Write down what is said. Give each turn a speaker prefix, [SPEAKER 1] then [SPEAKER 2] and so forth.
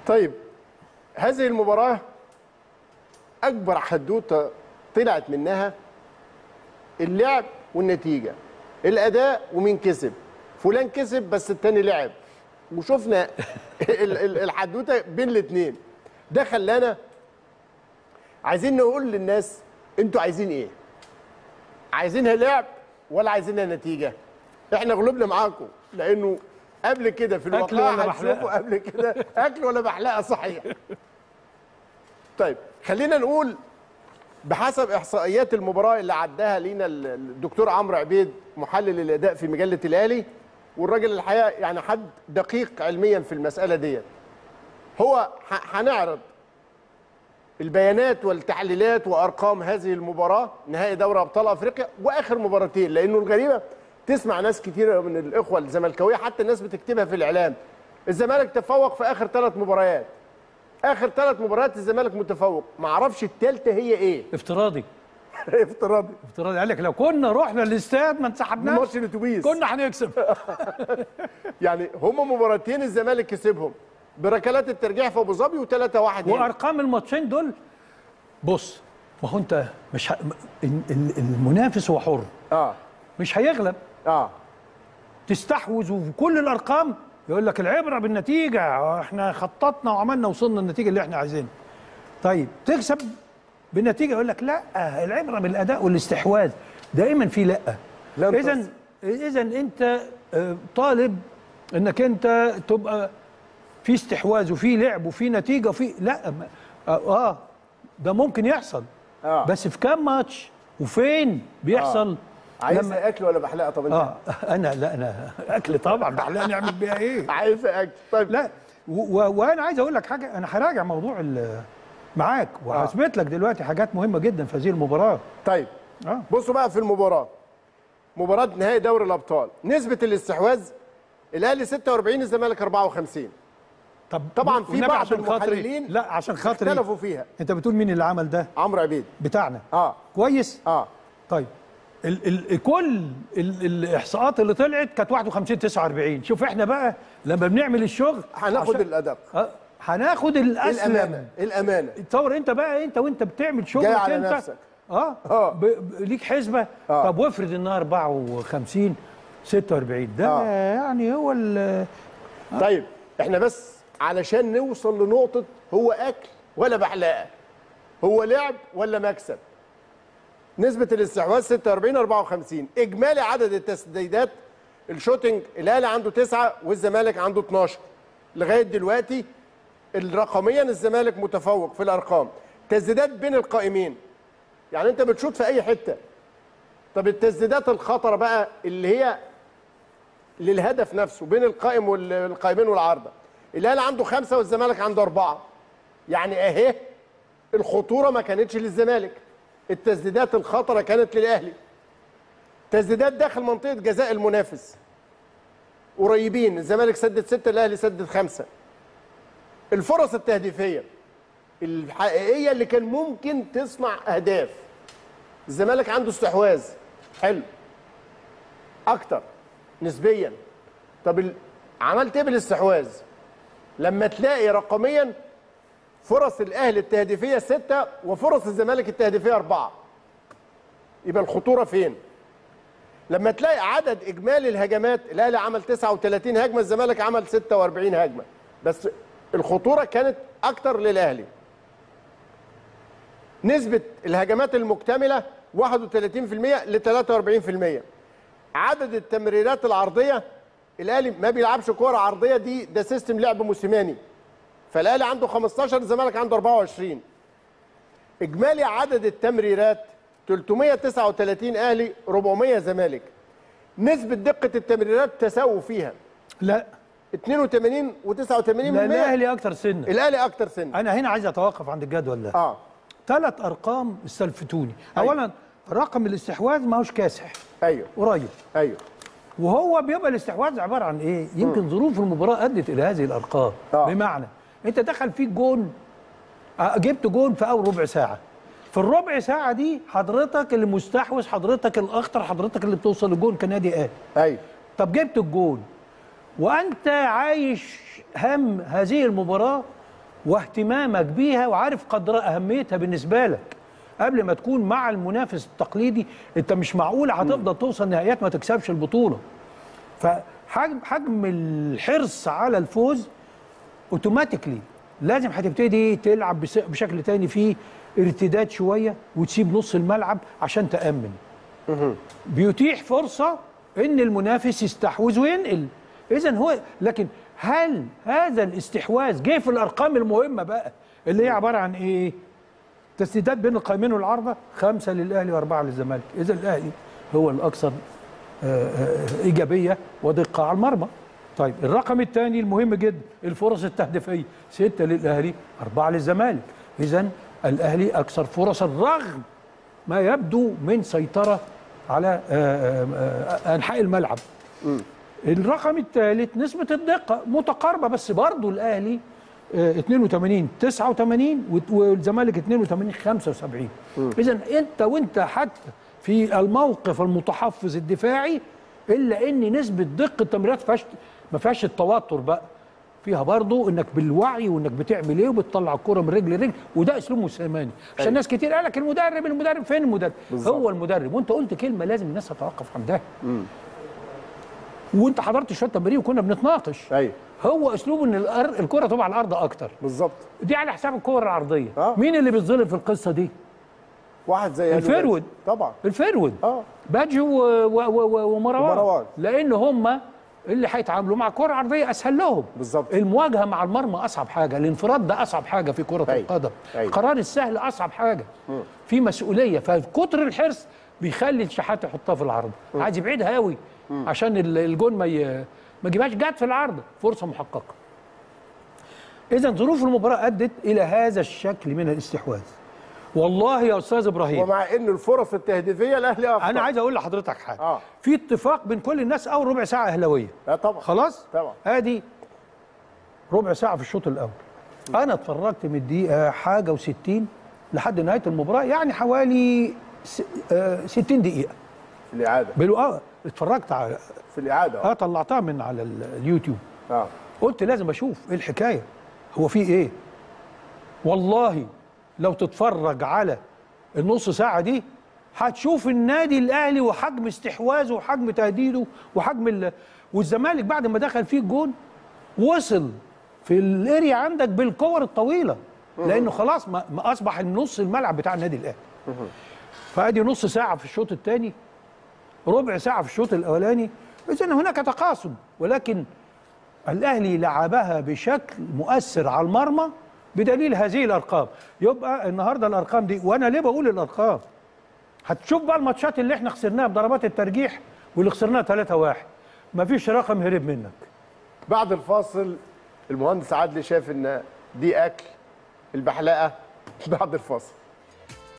[SPEAKER 1] طيب هذه المباراة أكبر حدوتة طلعت منها اللعب والنتيجة الأداء ومين كسب فلان كسب بس التاني لعب وشفنا ال- ال- الحدوتة بين الاتنين ده خلانا عايزين نقول للناس انتوا عايزين ايه عايزينها لعب ولا عايزينها نتيجة احنا غلبنا معاكم لانه قبل كده في
[SPEAKER 2] أكل
[SPEAKER 1] الواقع
[SPEAKER 2] ولا
[SPEAKER 1] هتشوفوا
[SPEAKER 2] محلقة؟
[SPEAKER 1] قبل كده اكل ولا محلقه صحيح طيب خلينا نقول بحسب احصائيات المباراه اللي عداها لينا ال- الدكتور عمرو عبيد محلل الاداء في مجله الاهلي والراجل الحقيقه يعني حد دقيق علميا في المساله ديت هو ح- هنعرض البيانات والتحليلات وارقام هذه المباراه نهائي دوري ابطال افريقيا واخر مباراتين لانه الغريبه تسمع ناس كتيره من الاخوه الزملكاويه حتى الناس بتكتبها في الاعلام الزمالك تفوق في اخر ثلاث مباريات اخر ثلاث مباريات الزمالك متفوق ما اعرفش الثالثه هي ايه
[SPEAKER 2] افتراضي
[SPEAKER 1] افتراضي
[SPEAKER 2] افتراضي قال لك لو كنا رحنا الاستاد ما انسحبناش
[SPEAKER 1] ماتش الاتوبيس
[SPEAKER 2] كنا هنكسب
[SPEAKER 1] يعني هم مباراتين الزمالك كسبهم بركلات الترجيح في ابو ظبي و3 1
[SPEAKER 2] وارقام الماتشين دول بص ما هو انت مش ه... ال- ال- المنافس هو حر
[SPEAKER 1] اه
[SPEAKER 2] مش هيغلب
[SPEAKER 1] اه
[SPEAKER 2] تستحوذ وفي كل الارقام يقول لك العبره بالنتيجه احنا خططنا وعملنا وصلنا النتيجه اللي احنا عايزينها طيب تكسب بالنتيجه يقول لك لا العبره بالاداء والاستحواذ دائما في لا
[SPEAKER 1] لن
[SPEAKER 2] اذا
[SPEAKER 1] تصل.
[SPEAKER 2] اذا انت آه، طالب انك انت تبقى في استحواذ وفي لعب وفي نتيجه وفي لا ما- اه, آه ده ممكن يحصل
[SPEAKER 1] آه.
[SPEAKER 2] بس في كام ماتش وفين بيحصل
[SPEAKER 1] عايز اكل ولا بحلقه طب انت
[SPEAKER 2] اه انا لا انا اكل طبعا بحلقه نعمل بيها ايه
[SPEAKER 1] عايز اكل طيب
[SPEAKER 2] لا و- و- وانا عايز اقول لك حاجه انا هراجع موضوع ال- معاك وهثبت لك دلوقتي حاجات مهمه جدا في هذه المباراه
[SPEAKER 1] طيب
[SPEAKER 2] اه
[SPEAKER 1] بصوا بقى في المباراة مباراة نهائي دوري الأبطال نسبة الاستحواذ الأهلي 46 الزمالك 54
[SPEAKER 2] طب
[SPEAKER 1] طبعاً في
[SPEAKER 2] والنبي
[SPEAKER 1] بعض
[SPEAKER 2] عشان خاطري-
[SPEAKER 1] المحللين
[SPEAKER 2] لا عشان خاطري
[SPEAKER 1] اختلفوا فيها
[SPEAKER 2] انت بتقول مين اللي عمل ده
[SPEAKER 1] عمرو عبيد
[SPEAKER 2] بتاعنا
[SPEAKER 1] اه
[SPEAKER 2] كويس
[SPEAKER 1] اه
[SPEAKER 2] طيب ال ال كل ال الاحصاءات اللي طلعت كانت 51 49 شوف احنا بقى لما بنعمل الشغل
[SPEAKER 1] هناخد
[SPEAKER 2] عشان-
[SPEAKER 1] الأدق
[SPEAKER 2] آه، هناخد الاسلم
[SPEAKER 1] الأمانة الأمانة
[SPEAKER 2] تصور انت بقى انت وانت بتعمل شغلك
[SPEAKER 1] جاي على
[SPEAKER 2] انت
[SPEAKER 1] نفسك.
[SPEAKER 2] اه,
[SPEAKER 1] آه.
[SPEAKER 2] ب... ب... ليك حسبه
[SPEAKER 1] آه.
[SPEAKER 2] طب وافرض انها 54 46 ده
[SPEAKER 1] آه.
[SPEAKER 2] يعني هو ال
[SPEAKER 1] طيب احنا بس علشان نوصل لنقطة هو أكل ولا بحلقة هو لعب ولا مكسب نسبة الاستحواذ 46 54 إجمالي عدد التسديدات الشوتنج الأهلي عنده تسعة والزمالك عنده 12 لغاية دلوقتي رقميا الزمالك متفوق في الأرقام تسديدات بين القائمين يعني أنت بتشوط في أي حتة طب التسديدات الخطرة بقى اللي هي للهدف نفسه بين القائم والقائمين والعارضه الاهلي عنده خمسه والزمالك عنده اربعه يعني اهي الخطوره ما كانتش للزمالك التسديدات الخطره كانت للاهلي تسديدات داخل منطقه جزاء المنافس قريبين الزمالك سدد سته الاهلي سدد خمسه الفرص التهديفيه الحقيقيه اللي كان ممكن تصنع اهداف الزمالك عنده استحواذ حلو اكتر نسبيا طب ال... عملت ايه بالاستحواذ لما تلاقي رقميا فرص الاهلي التهديفيه ستة وفرص الزمالك التهديفيه أربعة يبقى الخطوره فين لما تلاقي عدد اجمالي الهجمات الاهلي عمل 39 هجمه الزمالك عمل 46 هجمه بس الخطوره كانت اكتر للاهلي نسبه الهجمات المكتمله 31% ل 43% عدد التمريرات العرضيه الاهلي ما بيلعبش كوره عرضيه دي ده سيستم لعب موسيماني فالاهلي عنده 15 الزمالك عنده 24 اجمالي عدد التمريرات 339 اهلي 400 زمالك نسبه دقه التمريرات تساووا فيها
[SPEAKER 2] لا
[SPEAKER 1] 82 و89%
[SPEAKER 2] لا الاهلي اكتر سنا
[SPEAKER 1] الاهلي اكتر سن
[SPEAKER 2] انا هنا عايز اتوقف عند الجدول ده
[SPEAKER 1] اه
[SPEAKER 2] ثلاث ارقام استلفتوني
[SPEAKER 1] أيوة.
[SPEAKER 2] اولا رقم الاستحواذ ما هوش كاسح
[SPEAKER 1] ايوه
[SPEAKER 2] قريب
[SPEAKER 1] ايوه
[SPEAKER 2] وهو بيبقى الاستحواذ عباره عن ايه؟ يمكن ظروف المباراه ادت الى هذه الارقام
[SPEAKER 1] آه.
[SPEAKER 2] بمعنى انت دخل فيك جون آه، جبت جون في اول ربع ساعه في الربع ساعه دي حضرتك اللي مستحوذ حضرتك الاخطر حضرتك اللي بتوصل للجون كنادي اهلي
[SPEAKER 1] ايوه
[SPEAKER 2] طب جبت الجون وانت عايش هم هذه المباراه واهتمامك بيها وعارف قدر اهميتها بالنسبه لك قبل ما تكون مع المنافس التقليدي انت مش معقول هتفضل توصل نهائيات ما تكسبش البطوله فحجم حجم الحرص على الفوز اوتوماتيكلي لازم هتبتدي تلعب بس- بشكل تاني فيه ارتداد شويه وتسيب نص الملعب عشان تامن بيتيح فرصه ان المنافس يستحوذ وينقل اذا هو لكن هل هذا الاستحواذ جه في الارقام المهمه بقى اللي هي عباره عن ايه تسديدات بين القائمين والعارضه خمسه للاهلي واربعه للزمالك اذا الاهلي هو الاكثر آه، آه، ايجابيه ودقه على المرمى طيب الرقم الثاني المهم جدا الفرص التهديفيه سته للاهلي اربعه للزمالك اذا الاهلي اكثر فرصا رغم ما يبدو من سيطره على آه، آه، آه، انحاء الملعب الرقم الثالث نسبة الدقة متقاربة بس برضو الأهلي آه، 82 89 وت- والزمالك 82 75 إذا أنت وأنت حتى في الموقف المتحفظ الدفاعي إلا إن نسبة دقة التمريرات فيهاش ما فيهاش التوتر بقى فيها برضو انك بالوعي وانك بتعمل ايه وبتطلع الكرة من رجل لرجل وده اسلوب موسيماني عشان ناس كتير قال لك المدرب المدرب فين المدرب
[SPEAKER 1] بالظبط.
[SPEAKER 2] هو المدرب وانت قلت كلمه لازم الناس تتوقف عندها وانت حضرت شويه تمارين وكنا بنتناقش
[SPEAKER 1] ايوه
[SPEAKER 2] هو اسلوبه ان الأر- الكره تبقى على الارض اكتر
[SPEAKER 1] بالظبط
[SPEAKER 2] دي على حساب الكور العرضيه
[SPEAKER 1] آه.
[SPEAKER 2] مين اللي بيتظلم في القصه دي
[SPEAKER 1] واحد زي هاني
[SPEAKER 2] الفرود.
[SPEAKER 1] باشا. طبعا
[SPEAKER 2] الفيرود
[SPEAKER 1] اه
[SPEAKER 2] باجي و- و- و- ومروان
[SPEAKER 1] ومروان.
[SPEAKER 2] لان هم اللي هيتعاملوا مع كره عرضيه اسهل لهم
[SPEAKER 1] بالظبط.
[SPEAKER 2] المواجهه مع المرمى اصعب حاجه الانفراد ده اصعب حاجه في كره
[SPEAKER 1] أيوة.
[SPEAKER 2] القدم
[SPEAKER 1] أيوة.
[SPEAKER 2] القرار السهل اصعب حاجه في مسؤوليه فكتر الحرص بيخلي الشحات يحطها في العرض عايز يبعدها قوي عشان ال- الجون ما ي- ما يجيبهاش جت في العرض فرصه محققه اذا ظروف المباراه ادت الى هذا الشكل من الاستحواذ والله يا استاذ ابراهيم
[SPEAKER 1] ومع ان الفرص التهديفيه الاهلي اخطر
[SPEAKER 2] انا عايز اقول لحضرتك حاجه
[SPEAKER 1] آه.
[SPEAKER 2] في اتفاق بين كل الناس اول ربع ساعه اهلاويه
[SPEAKER 1] لا طبعا
[SPEAKER 2] خلاص
[SPEAKER 1] طبعا.
[SPEAKER 2] ادي ربع ساعه في الشوط الاول انا اتفرجت من الدقيقه حاجه و60 لحد نهايه المباراه يعني حوالي س... آه 60 دقيقه
[SPEAKER 1] في الاعاده
[SPEAKER 2] بالو... آه اتفرجت على
[SPEAKER 1] في الاعاده
[SPEAKER 2] اه
[SPEAKER 1] اه
[SPEAKER 2] طلعتها من على ال- اليوتيوب
[SPEAKER 1] اه
[SPEAKER 2] قلت لازم اشوف ايه الحكايه هو في ايه والله لو تتفرج على النص ساعه دي هتشوف النادي الاهلي وحجم استحواذه وحجم تهديده وحجم ال... والزمالك بعد ما دخل فيه الجون وصل في الاريا عندك بالكور الطويله لانه خلاص ما ما اصبح النص الملعب بتاع النادي الاهلي فادي نص ساعه في الشوط الثاني ربع ساعه في الشوط الاولاني اذا هناك تقاسم ولكن الاهلي لعبها بشكل مؤثر على المرمى بدليل هذه الارقام يبقى النهارده الارقام دي وانا ليه بقول الارقام هتشوف بقى الماتشات اللي احنا خسرناها بضربات الترجيح واللي خسرناها 3 1 مفيش رقم هرب منك
[SPEAKER 1] بعد الفاصل المهندس عادل شاف ان دي اكل البحلقه بعد الفاصل